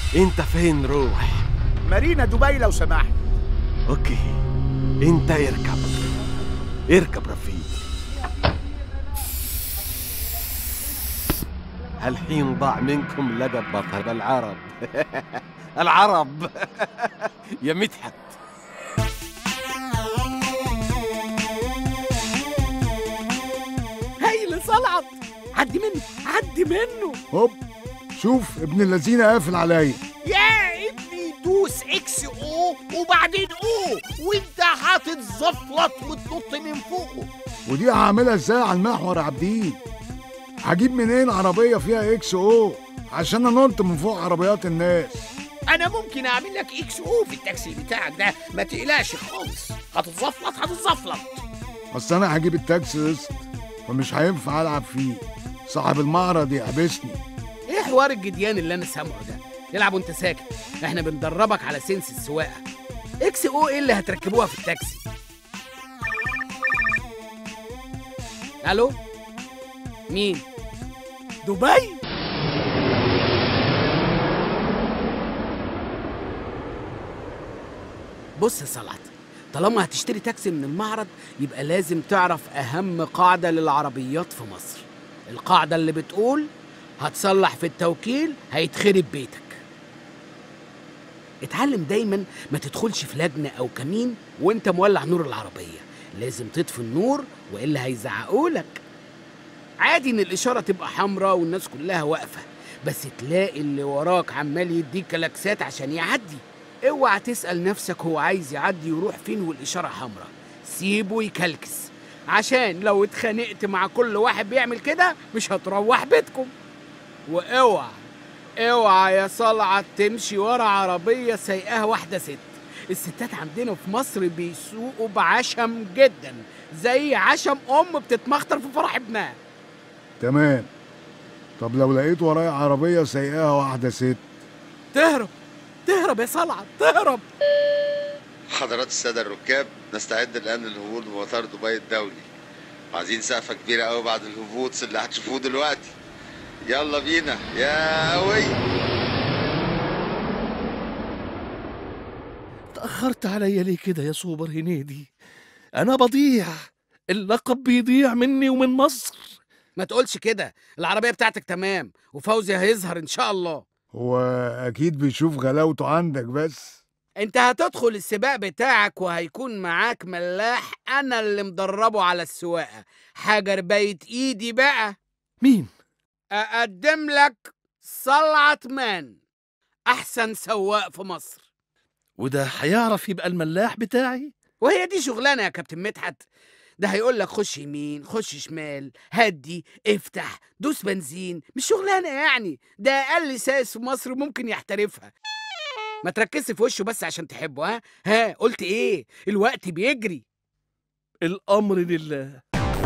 انت فين روح مارينا دبي لو سمحت اوكي انت اركب اركب رفيق الحين ضاع منكم لقب بطل العرب العرب يا مدحت هايل صلعت عدي منه عدي منه هوب شوف ابن الذين قافل عليا يا ابني دوس اكس او وبعدين او وانت هتتزفلط وتنط من فوقه ودي هعملها ازاي على المحور يا عبدين هجيب منين عربيه فيها اكس او عشان انط من فوق عربيات الناس انا ممكن اعمل لك اكس او في التاكسي بتاعك ده ما تقلقش خالص هتتزفلط هتتزفلط اصل انا هجيب التاكسي قسط فمش هينفع العب فيه صاحب المعرض يحبسني ايه حوار الجديان اللي انا سامعه ده يلعب وانت ساكت احنا بندربك على سنس السواقه اكس او ايه اللي هتركبوها في التاكسي الو مين دبي بص يا صلعت طالما هتشتري تاكسي من المعرض يبقى لازم تعرف اهم قاعده للعربيات في مصر القاعده اللي بتقول هتصلح في التوكيل هيتخرب بيتك اتعلم دايما ما تدخلش في لجنة أو كمين وانت مولع نور العربية لازم تطفي النور وإلا هيزعقولك عادي إن الإشارة تبقى حمراء والناس كلها واقفة بس تلاقي اللي وراك عمال يديك كلاكسات عشان يعدي اوعى تسأل نفسك هو عايز يعدي يروح فين والإشارة حمراء سيبه يكلكس عشان لو اتخانقت مع كل واحد بيعمل كده مش هتروح بيتكم واوعى اوعى يا صلعة تمشي ورا عربية سايقاها واحدة ست الستات عندنا في مصر بيسوقوا بعشم جدا زي عشم ام بتتمخطر في فرح ابنها تمام طب لو لقيت ورايا عربيه سايقاها واحده ست تهرب تهرب يا صلعة تهرب حضرات السادة الركاب نستعد الآن للهبوط بمطار دبي الدولي عايزين سقفة كبيرة قوي بعد الهبوط اللي هتشوفوه دلوقتي يلا بينا يا قوي تأخرت عليا ليه كده يا سوبر هنيدي أنا بضيع اللقب بيضيع مني ومن مصر ما تقولش كده العربية بتاعتك تمام وفوزي هيظهر ان شاء الله هو اكيد بيشوف غلاوته عندك بس انت هتدخل السباق بتاعك وهيكون معاك ملاح انا اللي مدربه على السواقة حجر بيت ايدي بقى مين؟ اقدم لك صلعة مان احسن سواق في مصر وده هيعرف يبقى الملاح بتاعي؟ وهي دي شغلانه يا كابتن مدحت ده هيقول لك خش يمين خش شمال هدي افتح دوس بنزين مش شغلانه يعني ده اقل سايس في مصر ممكن يحترفها ما تركزش في وشه بس عشان تحبه ها ها قلت ايه الوقت بيجري الأمر لله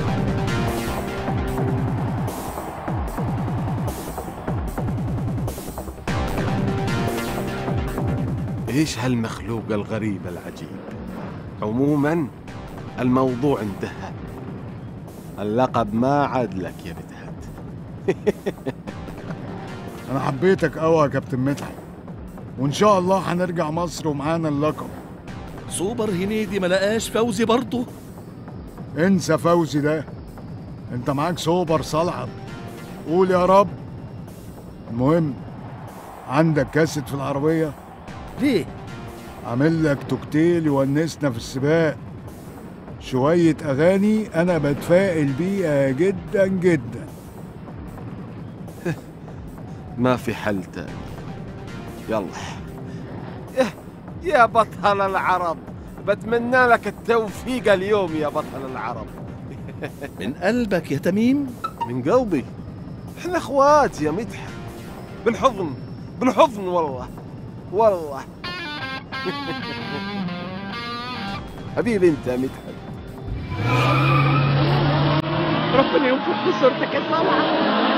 ايش هالمخلوق الغريب العجيب عموما الموضوع انتهى اللقب ما عاد لك يا مدحت انا حبيتك قوي يا كابتن مدحت وان شاء الله هنرجع مصر ومعانا اللقب سوبر هنيدي ما لقاش فوزي برضه انسى فوزي ده انت معاك سوبر صلعب قول يا رب المهم عندك كاسيت في العربية ليه؟ عامل لك توكتيل يونسنا في السباق شوية أغاني أنا بتفائل بيها جدا جدا ما في حل تاني يلا يا- يا بطل العرب بتمنى لك التوفيق اليوم يا بطل العرب من قلبك يا تميم؟ من قلبي احنا اخوات يا مدحت بالحضن بالحضن والله والله حبيبي انت يا مدحت ربنا ينفخ في صورتك يا صلعة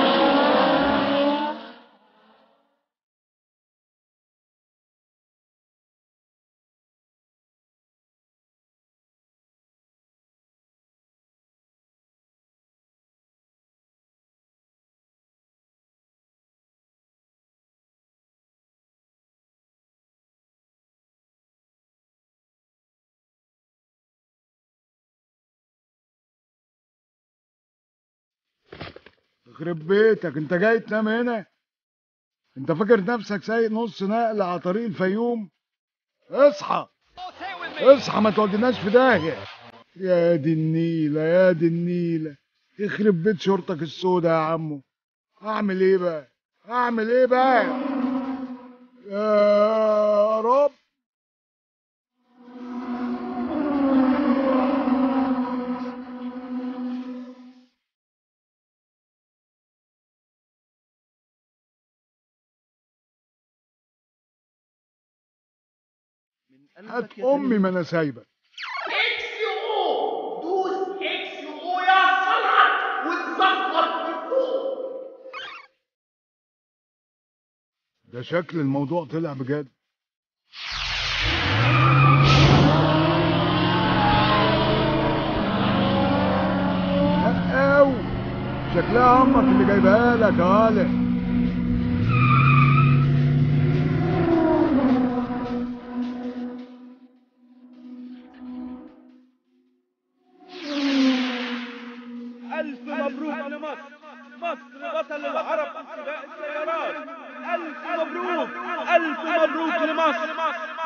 يخرب بيتك انت جاي تنام هنا انت فاكر نفسك سايق نص نقل على طريق الفيوم اصحى اصحى ما توديناش في داهيه يا دي النيله يا دي النيله يخرب بيت شرطك السودا يا عمو اعمل ايه بقى اعمل ايه بقى يا رب هات امي ما انا سايبك اكس او دوس اكس او يا صلعت وتزفلط من فوق ده شكل الموضوع طلع بجد أو شكلها امك اللي جايبها لك يا ولد ألف مبروك لمصر مصر بطل العرب في سباق السيارات ألف مبروك ألف مبروك لمصر